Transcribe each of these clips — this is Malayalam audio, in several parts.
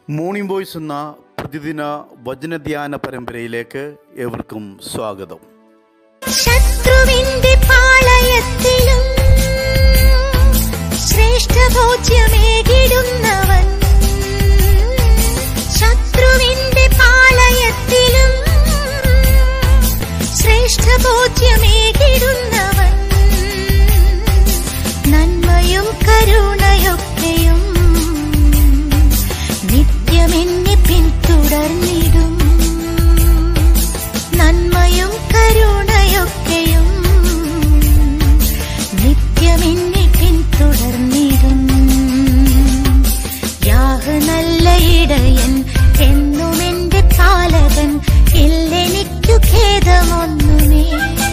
മോർണിംഗ് വോയ്സ് എന്ന പ്രതിദിന വചനധ്യാന പരമ്പരയിലേക്ക് ഏവർക്കും സ്വാഗതം ശത്രുവിന്റെ പാളയത്തിലും ശ്രേഷ്ഠഭോജ്യമേകിടുന്നവൻ ശത്രുവിന്റെ പാളയത്തിലും ശ്രേഷ്ഠഭോജ്യമേകിടുന്നവൻ നന്മയും കരുണയൊക്കെയും നിത്യമെന്നെ പിന്തുടർന്നിടും നന്മയും കരുണയൊക്കെയും നിത്യമെന്നെ പിന്തുടർന്നിടും യാഹ് നല്ല ഇടയൻ എന്നും എന്റെ പാലകൻ ഇല്ലെനിക്കു ഖേദമൊന്നുമേ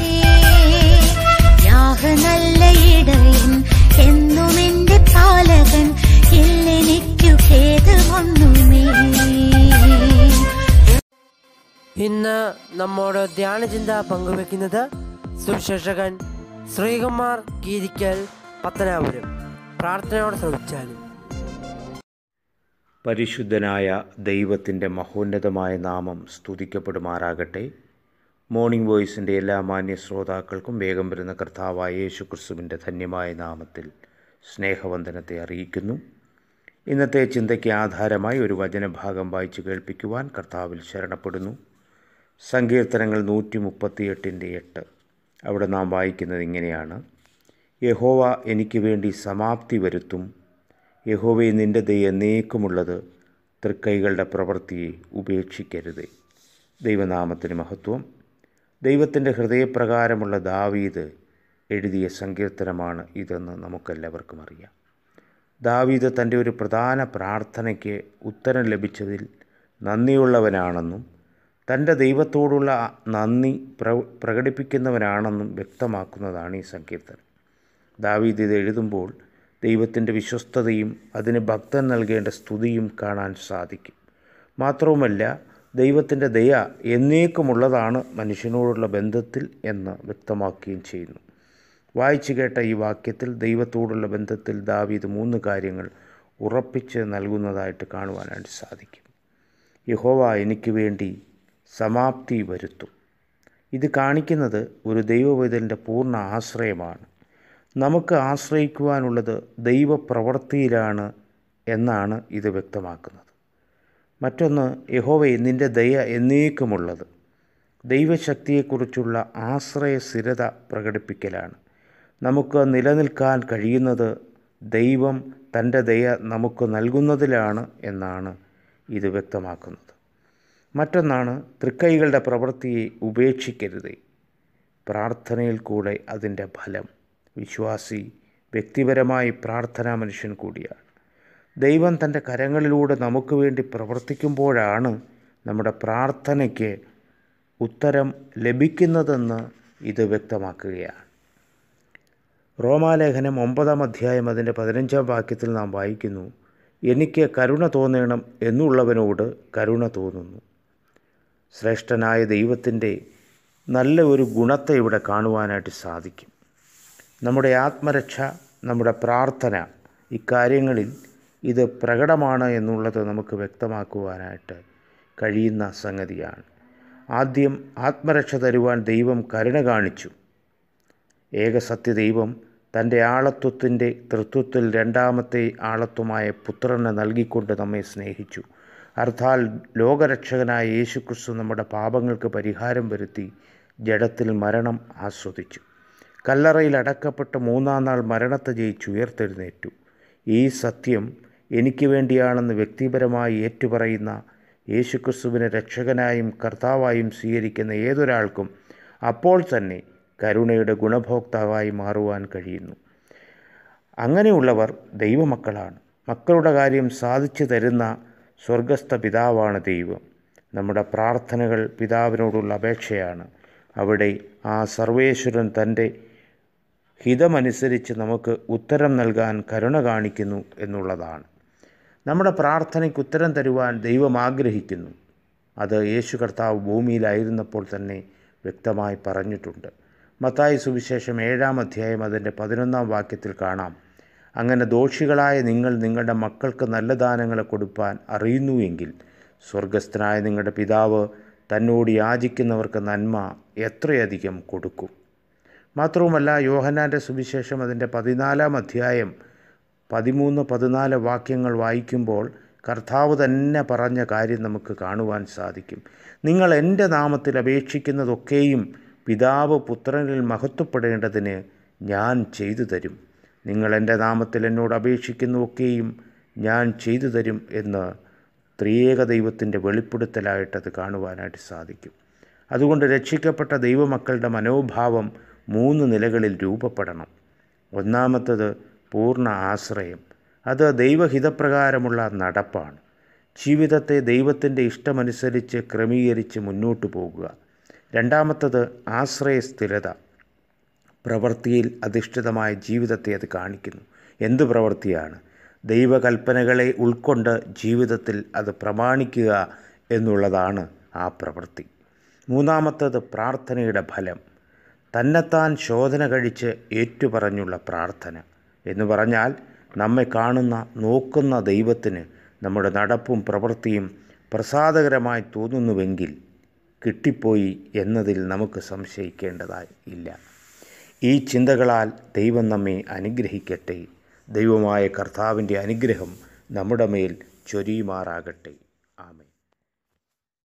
യാഹ് നല്ല ഇടയൻ എന്നും എന്റെ പാലകൻ ഇല്ലെനിക്കു ഖേദമൊന്നുമേ ഇന്ന് നമ്മോട് ധ്യാനചിന്ത പങ്കുവെക്കുന്നത് സുവിശേഷകൻ ശ്രീകുമാർ കീരിക്കൽ പത്തനാപുരം പ്രാർത്ഥനയോടെ ശ്രമിച്ചാലും പരിശുദ്ധനായ ദൈവത്തിൻ്റെ മഹോന്നതമായ നാമം സ്തുതിക്കപ്പെടുമാറാകട്ടെ മോർണിംഗ് വോയിസിൻ്റെ എല്ലാ മാന്യ ശ്രോതാക്കൾക്കും വേഗം വരുന്ന കർത്താവായ യേശു ക്രിസ്തുവിൻ്റെ ധന്യമായ നാമത്തിൽ സ്നേഹവന്ദനത്തെ അറിയിക്കുന്നു ഇന്നത്തെ ചിന്തയ്ക്ക് ആധാരമായി ഒരു വചനഭാഗം വായിച്ചു കേൾപ്പിക്കുവാൻ കർത്താവിൽ ശരണപ്പെടുന്നു സങ്കീർത്തനങ്ങൾ നൂറ്റി മുപ്പത്തിയെട്ടിൻ്റെ എട്ട് അവിടെ നാം വായിക്കുന്നത് ഇങ്ങനെയാണ് യഹോവ എനിക്ക് വേണ്ടി സമാപ്തി വരുത്തും യഹോവെ നിൻ്റെ ദയ എന്നേക്കുമുള്ളത് തൃക്കൈകളുടെ പ്രവൃത്തിയെ ഉപേക്ഷിക്കരുതേ ദൈവനാമത്തിന് മഹത്വം ദൈവത്തിൻ്റെ ഹൃദയപ്രകാരമുള്ള ദാവീദ് എഴുതിയ സങ്കീർത്തനമാണ് ഇതെന്ന് നമുക്കെല്ലാവർക്കും അറിയാം ദാവീദ് തൻ്റെ ഒരു പ്രധാന പ്രാർത്ഥനയ്ക്ക് ഉത്തരം ലഭിച്ചതിൽ നന്ദിയുള്ളവനാണെന്നും തൻ്റെ ദൈവത്തോടുള്ള നന്ദി പ്ര പ്രകടിപ്പിക്കുന്നവനാണെന്നും വ്യക്തമാക്കുന്നതാണ് ഈ സങ്കീർത്തനം ദാവീദ് ഇത് എഴുതുമ്പോൾ ദൈവത്തിൻ്റെ വിശ്വസ്തതയും അതിന് ഭക്തൻ നൽകേണ്ട സ്തുതിയും കാണാൻ സാധിക്കും മാത്രവുമല്ല ദൈവത്തിൻ്റെ ദയ എന്നേക്കുമുള്ളതാണ് മനുഷ്യനോടുള്ള ബന്ധത്തിൽ എന്ന് വ്യക്തമാക്കുകയും ചെയ്യുന്നു വായിച്ചു കേട്ട ഈ വാക്യത്തിൽ ദൈവത്തോടുള്ള ബന്ധത്തിൽ ദാവീദ് മൂന്ന് കാര്യങ്ങൾ ഉറപ്പിച്ച് നൽകുന്നതായിട്ട് കാണുവാനായിട്ട് സാധിക്കും യഹോവ എനിക്ക് വേണ്ടി സമാപ്തി വരുത്തും ഇത് കാണിക്കുന്നത് ഒരു ദൈവവൈതലിൻ്റെ പൂർണ്ണ ആശ്രയമാണ് നമുക്ക് ആശ്രയിക്കുവാനുള്ളത് ദൈവപ്രവൃത്തിയിലാണ് എന്നാണ് ഇത് വ്യക്തമാക്കുന്നത് മറ്റൊന്ന് യഹോവയെ നിൻ്റെ ദയ എന്നേക്കുമുള്ളത് ദൈവശക്തിയെക്കുറിച്ചുള്ള ആശ്രയ സ്ഥിരത പ്രകടിപ്പിക്കലാണ് നമുക്ക് നിലനിൽക്കാൻ കഴിയുന്നത് ദൈവം തൻ്റെ ദയ നമുക്ക് നൽകുന്നതിലാണ് എന്നാണ് ഇത് വ്യക്തമാക്കുന്നത് മറ്റൊന്നാണ് തൃക്കൈകളുടെ പ്രവൃത്തിയെ ഉപേക്ഷിക്കരുതേ പ്രാർത്ഥനയിൽ കൂടെ അതിൻ്റെ ഫലം വിശ്വാസി വ്യക്തിപരമായി പ്രാർത്ഥനാ മനുഷ്യൻ കൂടിയാണ് ദൈവം തൻ്റെ കരങ്ങളിലൂടെ നമുക്ക് വേണ്ടി പ്രവർത്തിക്കുമ്പോഴാണ് നമ്മുടെ പ്രാർത്ഥനയ്ക്ക് ഉത്തരം ലഭിക്കുന്നതെന്ന് ഇത് വ്യക്തമാക്കുകയാണ് റോമാലേഖനം ഒമ്പതാം അധ്യായം അതിൻ്റെ പതിനഞ്ചാം വാക്യത്തിൽ നാം വായിക്കുന്നു എനിക്ക് കരുണ തോന്നണം എന്നുള്ളവനോട് കരുണ തോന്നുന്നു ശ്രേഷ്ഠനായ ദൈവത്തിൻ്റെ നല്ല ഒരു ഗുണത്തെ ഇവിടെ കാണുവാനായിട്ട് സാധിക്കും നമ്മുടെ ആത്മരക്ഷ നമ്മുടെ പ്രാർത്ഥന ഇക്കാര്യങ്ങളിൽ ഇത് പ്രകടമാണ് എന്നുള്ളത് നമുക്ക് വ്യക്തമാക്കുവാനായിട്ട് കഴിയുന്ന സംഗതിയാണ് ആദ്യം ആത്മരക്ഷ തരുവാൻ ദൈവം കരുണ കാണിച്ചു ഏകസത്യ ദൈവം തൻ്റെ ആളത്വത്തിൻ്റെ തൃത്വത്തിൽ രണ്ടാമത്തെ ആളത്വമായ പുത്രനെ നൽകിക്കൊണ്ട് നമ്മെ സ്നേഹിച്ചു അർത്ഥാൽ ലോകരക്ഷകനായ യേശുക്രിസ്തു നമ്മുടെ പാപങ്ങൾക്ക് പരിഹാരം വരുത്തി ജഡത്തിൽ മരണം ആസ്വദിച്ചു കല്ലറയിൽ അടക്കപ്പെട്ട മൂന്നാം നാൾ മരണത്തെ ജയിച്ച് ഉയർത്തെഴുന്നേറ്റു ഈ സത്യം എനിക്ക് വേണ്ടിയാണെന്ന് വ്യക്തിപരമായി ഏറ്റുപറയുന്ന യേശുക്രിസ്തുവിനെ രക്ഷകനായും കർത്താവായും സ്വീകരിക്കുന്ന ഏതൊരാൾക്കും അപ്പോൾ തന്നെ കരുണയുടെ ഗുണഭോക്താവായി മാറുവാൻ കഴിയുന്നു അങ്ങനെയുള്ളവർ ദൈവമക്കളാണ് മക്കളുടെ കാര്യം സാധിച്ചു തരുന്ന സ്വർഗസ്ഥ പിതാവാണ് ദൈവം നമ്മുടെ പ്രാർത്ഥനകൾ പിതാവിനോടുള്ള അപേക്ഷയാണ് അവിടെ ആ സർവേശ്വരൻ തൻ്റെ ഹിതമനുസരിച്ച് നമുക്ക് ഉത്തരം നൽകാൻ കരുണ കാണിക്കുന്നു എന്നുള്ളതാണ് നമ്മുടെ പ്രാർത്ഥനയ്ക്ക് ഉത്തരം തരുവാൻ ദൈവം ആഗ്രഹിക്കുന്നു അത് യേശു കർത്താവ് ഭൂമിയിലായിരുന്നപ്പോൾ തന്നെ വ്യക്തമായി പറഞ്ഞിട്ടുണ്ട് മത്തായി സുവിശേഷം ഏഴാം അധ്യായം അതിൻ്റെ പതിനൊന്നാം വാക്യത്തിൽ കാണാം അങ്ങനെ ദോഷികളായ നിങ്ങൾ നിങ്ങളുടെ മക്കൾക്ക് നല്ല ദാനങ്ങളെ കൊടുപ്പാൻ അറിയുന്നുവെങ്കിൽ സ്വർഗസ്ഥനായ നിങ്ങളുടെ പിതാവ് തന്നോട് യാചിക്കുന്നവർക്ക് നന്മ എത്രയധികം കൊടുക്കും മാത്രവുമല്ല യോഹന്നാൻ്റെ സുവിശേഷം അതിൻ്റെ പതിനാലാം അധ്യായം പതിമൂന്ന് പതിനാല് വാക്യങ്ങൾ വായിക്കുമ്പോൾ കർത്താവ് തന്നെ പറഞ്ഞ കാര്യം നമുക്ക് കാണുവാൻ സാധിക്കും നിങ്ങൾ എൻ്റെ നാമത്തിൽ അപേക്ഷിക്കുന്നതൊക്കെയും പിതാവ് പുത്രനിൽ മഹത്വപ്പെടേണ്ടതിന് ഞാൻ ചെയ്തു തരും നിങ്ങൾ എൻ്റെ നാമത്തിൽ എന്നോട് അപേക്ഷിക്കുന്നതൊക്കെയും ഞാൻ ചെയ്തു തരും എന്ന് ത്രിയേക ദൈവത്തിൻ്റെ വെളിപ്പെടുത്തലായിട്ടത് കാണുവാനായിട്ട് സാധിക്കും അതുകൊണ്ട് രക്ഷിക്കപ്പെട്ട ദൈവമക്കളുടെ മനോഭാവം മൂന്ന് നിലകളിൽ രൂപപ്പെടണം ഒന്നാമത്തത് പൂർണ്ണ ആശ്രയം അത് ദൈവഹിതപ്രകാരമുള്ള നടപ്പാണ് ജീവിതത്തെ ദൈവത്തിൻ്റെ ഇഷ്ടമനുസരിച്ച് ക്രമീകരിച്ച് മുന്നോട്ട് പോകുക രണ്ടാമത്തത് ആശ്രയസ്ഥിരത പ്രവൃത്തിയിൽ അധിഷ്ഠിതമായ ജീവിതത്തെ അത് കാണിക്കുന്നു എന്ത് പ്രവൃത്തിയാണ് ദൈവകൽപ്പനകളെ ഉൾക്കൊണ്ട് ജീവിതത്തിൽ അത് പ്രമാണിക്കുക എന്നുള്ളതാണ് ആ പ്രവൃത്തി മൂന്നാമത്തത് പ്രാർത്ഥനയുടെ ഫലം തന്നെത്താൻ ശോധന കഴിച്ച് ഏറ്റുപറഞ്ഞുള്ള പ്രാർത്ഥന എന്ന് പറഞ്ഞാൽ നമ്മെ കാണുന്ന നോക്കുന്ന ദൈവത്തിന് നമ്മുടെ നടപ്പും പ്രവൃത്തിയും പ്രസാദകരമായി തോന്നുന്നുവെങ്കിൽ കിട്ടിപ്പോയി എന്നതിൽ നമുക്ക് സംശയിക്കേണ്ടതായി ഇല്ല ഈ ചിന്തകളാൽ ദൈവം നമ്മെ അനുഗ്രഹിക്കട്ടെ ദൈവമായ കർത്താവിൻ്റെ അനുഗ്രഹം നമ്മുടെ മേൽ ചൊരിയുമാറാകട്ടെ ആമേ